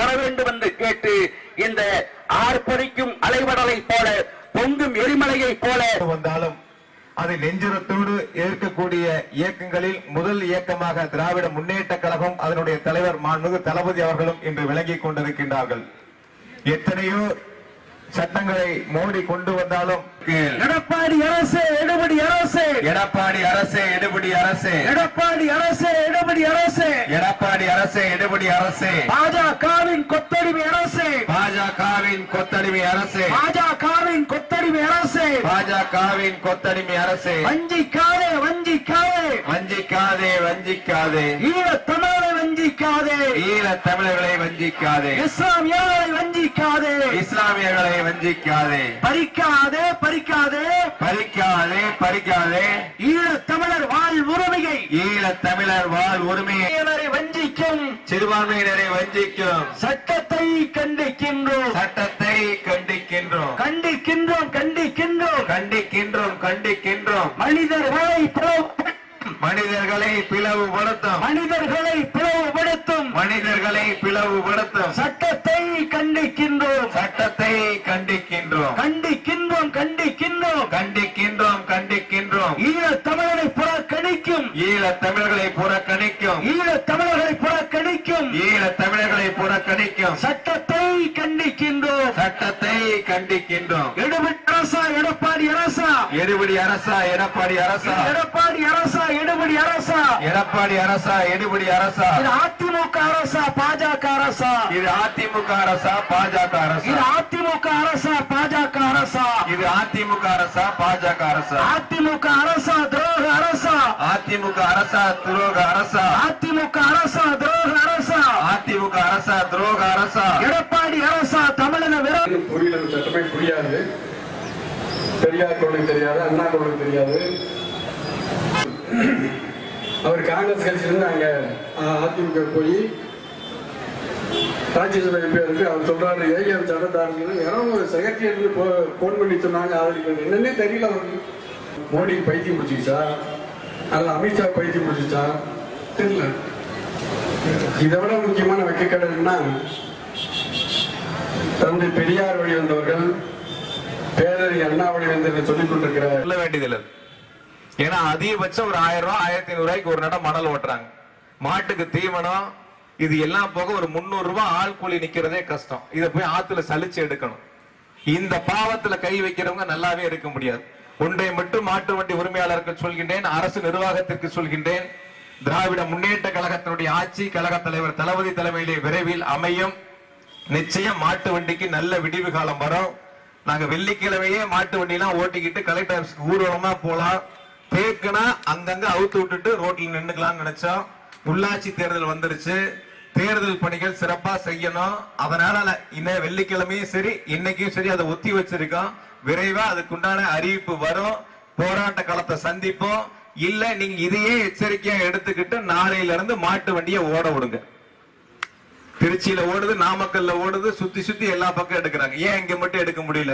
வர வேண்டும் என்று கேட்டு இந்த ஆர்ப்பரிக்கும் அலைவடலை போல பொங்கும் எரிமலையை போல வந்தாலும் அதை நெஞ்சுரத்தோடு ஏற்கக்கூடிய இயக்கங்களில் முதல் இயக்கமாக திராவிட முன்னேற்ற கழகம் அதனுடைய தலைவர் மாண்புமிகு தளபதி அவர்களும் இன்று விளங்கிக் கொண்டிருக்கின்றார்கள் எத்தனையோ சட்டங்களை மோடி கொண்டு வந்தாலும் எடப்பாடி அரசு எடுபடி அரசு எடப்பாடி அரசே எடுபடி அரசே எடப்பாடி அரசு எடுபடி அரசு எடப்பாடி அரசே எடுபடி அரசே பாஜகவின் கொத்தடிமை அரசு பாஜகவின் கொத்தடிமை அரசே பாஜகவின் கொத்தடிமை அரசு பாஜகவின் கொத்தடிமை அரசே வஞ்சிக்காதே வஞ்சிக்காதே வஞ்சிக்காதே வஞ்சிக்காதே ஈழத் தமிழரை வஞ்சிக்காதே ஈழ தமிழர்களை வஞ்சிக்காதே இஸ்லாமியர்களை வஞ்சிக்காதே இஸ்லாமியர்களை வஞ்சிக்காதே பறிக்காதே பறிக்காதே பறிக்காதே பறிக்காதே ஈழத் தமிழர் வாழ் உரிமையை ஈழ தமிழர் வாழ் உரிமையை ஈழரை வஞ்சிக்கும் சிறுபான்மையினரை வஞ்சிக்கும் சட்டத்தை கண்டிக்கின்றோம் சட்டத்தை கண்டிக்கின்றோம் கண்டிக்கின்றோம் கண்டிக்கின்றோம் கண்டிக்கின்றோம் கண்டிக்கின்றோம் மனிதர்களை பிளவு- மனிதர்களை பிளவுபடுத்தும் மனிதர்களை பிளவுபடுத்தும் மனிதர்களை பிளவுபடுத்தும் சட்டத்தை கண்டிக்கின்றோம் சட்டத்தை கண்டிக்கின்றோம் கண்டிக்கின்றோம் கண்டிக்கின்றோம் கண்டிக்கின்றோம் கண்டிக்கின்றோம் ஈழத் தமிழரை புறக்கணிக்கும் ஈழ தமிழர்களை புறக்கணிக்கும் ஈழத் தமிழர்களை புறக்கணிக்கும் ஈழ தமிழர்களை புறக்கணிக்கும் சட்டத்தை கண்டிக்கின்றோம் சட்டத்தை கண்டிக்கின்றோம் எடுபடி அரசா எடப்பாடி அரசா எடுபடி அரசா எடப்பாடி அரசா எடப்பாடி அரசா எடுபடி அரசா எடப்பாடி அரசா எடுபடி அரசா இது அதிமுக அரசா பாஜக அரசா இது அதிமுக அரசா பாஜக அரசா இது அதிமுக அரசா பாஜக அரசா இது அதிமுக அரசா பாஜக அரசா அதிமுக அரசா துரோக அரசா அதிமுக அரசா துரோக அரசா அதிமுக அரசா துரோக அரசா அதிமுக அரசா துரோக அரசா எடப்பாடி அரசா தமிழின விரோத எனக்கு புரியல அந்த சட்டமே புரியாது பெரியார் கொள்கை தெரியாது அண்ணா கொள்கை தெரியாது அவர் காங்கிரஸ் கட்சியிலிருந்து அங்க அஹ், அதிமுக போய் ராஜ்யசபா எம்பி இருக்கு அவர் சொல்றாரு ஏஐஎம் சட்டத்தாரர்கள் யாரோ ஒரு செக்ரட்டரி போன் பண்ணி சொன்னாங்க ஆதரிக்கிறது என்னன்னே தெரியல அவருக்கு மோடி பைத்தியம் முடிச்சிச்சா அல்ல அமித்ஷா பைத்தியம் முடிச்சிச்சா தெரியல இதை விட முக்கியமான வைக்கக்கடை என்ன தந்தை பெரியார் வழி வந்தவர்கள் பேரறி அண்ணா வழி வந்து சொல்லிக் கொண்டிருக்கிறார் சொல்ல வேண்டியதில்லை ஏன்னா அதிகபட்சம் ஒரு ஆயிரம் ரூபாய் ஆயிரத்தி ஐநூறு ரூபாய்க்கு ஒரு நடம் மணல் ஓட்டுறாங்க மாட்டுக்கு தீவனம் இது எல்லாம் போக ஒரு முந்நூறு ரூபாய் ஆள் கூலி நிக்கிறதே கஷ்டம் இதை போய் ஆத்துல சலிச்சு எடுக்கணும் இந்த பாவத்துல கை வைக்கிறவங்க நல்லாவே இருக்க முடியாது ஒன்றை மட்டும் மாட்டு வண்டி உரிமையாளர்கள் சொல்கின்றேன் அரசு நிர்வாகத்திற்கு சொல்கின்றேன் திராவிட முன்னேற்ற கழகத்தினுடைய ஆட்சி கழக தலைவர் தளபதி தலைமையிலே விரைவில் அமையும் நிச்சயம் மாட்டு வண்டிக்கு நல்ல விடிவு காலம் வரும் நாங்க வெள்ளிக்கிழமையே மாட்டு வண்டியெல்லாம் ஓட்டிக்கிட்டு கலெக்டர் ஆபீஸ்க்கு ஊர்வலமா போலாம் தேக்குனா அங்கங்க அவுத்து விட்டுட்டு ரோட்ல நின்னுக்கலாம்னு நினைச்சோம் உள்ளாட்சி தேர்தல் வந்துருச்சு தேர்தல் பணிகள் சிறப்பா செய்யணும் அதனால இன்னும் வெள்ளிக்கிழமையும் சரி இன்னைக்கும் சரி அதை ஒத்தி வச்சிருக்கோம் விரைவா அதுக்குண்டான அறிவிப்பு வரும் போராட்ட காலத்தை சந்திப்போம் இல்ல நீங்க இதையே எச்சரிக்கையா எடுத்துக்கிட்டு நாளையில இருந்து மாட்டு வண்டியை ஓட விடுங்க திருச்சியில ஓடுது நாமக்கல்ல ஓடுது சுத்தி சுத்தி எல்லா பக்கம் எடுக்கிறாங்க ஏன் இங்க மட்டும் எடுக்க முடியல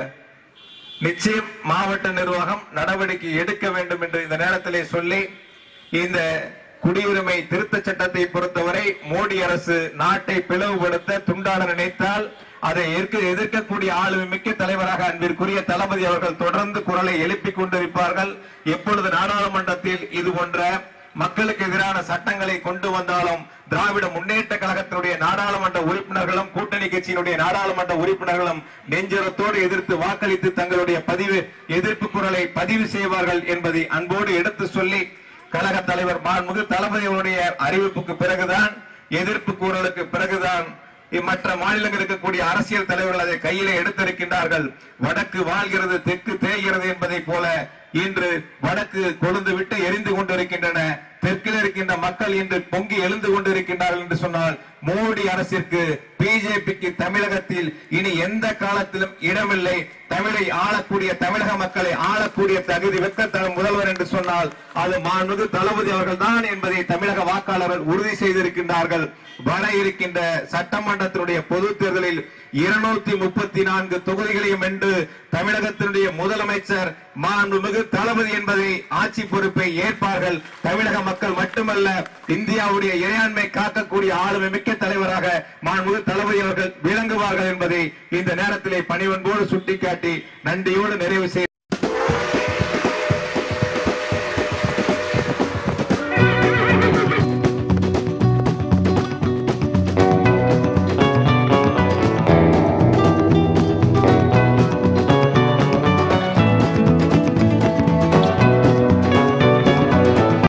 நிச்சயம் மாவட்ட நிர்வாகம் நடவடிக்கை எடுக்க வேண்டும் என்று இந்த நேரத்திலே சொல்லி இந்த குடியுரிமை திருத்த சட்டத்தை பொறுத்தவரை மோடி அரசு நாட்டை பிளவுபடுத்த துண்டாட நினைத்தால் அதை எதிர்க்க எதிர்க்கக்கூடிய ஆளுமை மிக்க தலைவராக அன்பிற்குரிய தளபதி அவர்கள் தொடர்ந்து குரலை எழுப்பிக் கொண்டிருப்பார்கள் எப்பொழுது நாடாளுமன்றத்தில் இது போன்ற மக்களுக்கு எதிரான சட்டங்களை கொண்டு வந்தாலும் திராவிட முன்னேற்ற கழகத்தினுடைய நாடாளுமன்ற உறுப்பினர்களும் கூட்டணி கட்சியினுடைய நாடாளுமன்ற உறுப்பினர்களும் நெஞ்சரத்தோடு எதிர்த்து வாக்களித்து தங்களுடைய பதிவு எதிர்ப்பு குரலை பதிவு செய்வார்கள் என்பதை அன்போடு எடுத்து சொல்லி கழக தலைவர் மாண்புமிகு தளபதியுடைய அறிவிப்புக்கு பிறகுதான் எதிர்ப்பு குரலுக்கு பிறகுதான் மற்ற மாநிலங்கள் இருக்கக்கூடிய அரசியல் தலைவர்கள் அதை கையிலே எடுத்திருக்கின்றார்கள் வடக்கு வாழ்கிறது தெற்கு தேய்கிறது என்பதை போல இன்று வடக்கு கொழுந்து விட்டு எரிந்து கொண்டிருக்கின்றன தெற்கில் இருக்கின்ற மக்கள் இன்று பொங்கி எழுந்து கொண்டிருக்கின்றார்கள் என்று சொன்னால் மோடி அரசிற்கு பிஜேபிக்கு தமிழகத்தில் இனி எந்த காலத்திலும் இடமில்லை தமிழை ஆளக்கூடிய தமிழக மக்களை ஆளக்கூடிய தகுதி வெக்க முதல்வர் என்று சொன்னால் அது மாண்புமிகு தளபதி அவர்கள் தான் என்பதை தமிழக வாக்காளர்கள் உறுதி செய்திருக்கின்றார்கள் வர இருக்கின்ற சட்டமன்றத்தினுடைய பொது தேர்தலில் இருநூத்தி முப்பத்தி நான்கு தொகுதிகளையும் வென்று தமிழகத்தினுடைய முதலமைச்சர் மாண்புமிகு தளபதி என்பதை ஆட்சி பொறுப்பை ஏற்பார்கள் தமிழக மக்கள் மட்டுமல்ல இந்தியாவுடைய இறையாண்மை காக்கக்கூடிய ஆளுமை மிக்க தலைவராக மாண்புமிகு தளபதி அவர்கள் விளங்குவார்கள் என்பதை இந்த நேரத்திலே பணிவன்போடு சுட்டிக்காட்டி நன்றியோடு நிறைவு செய்ய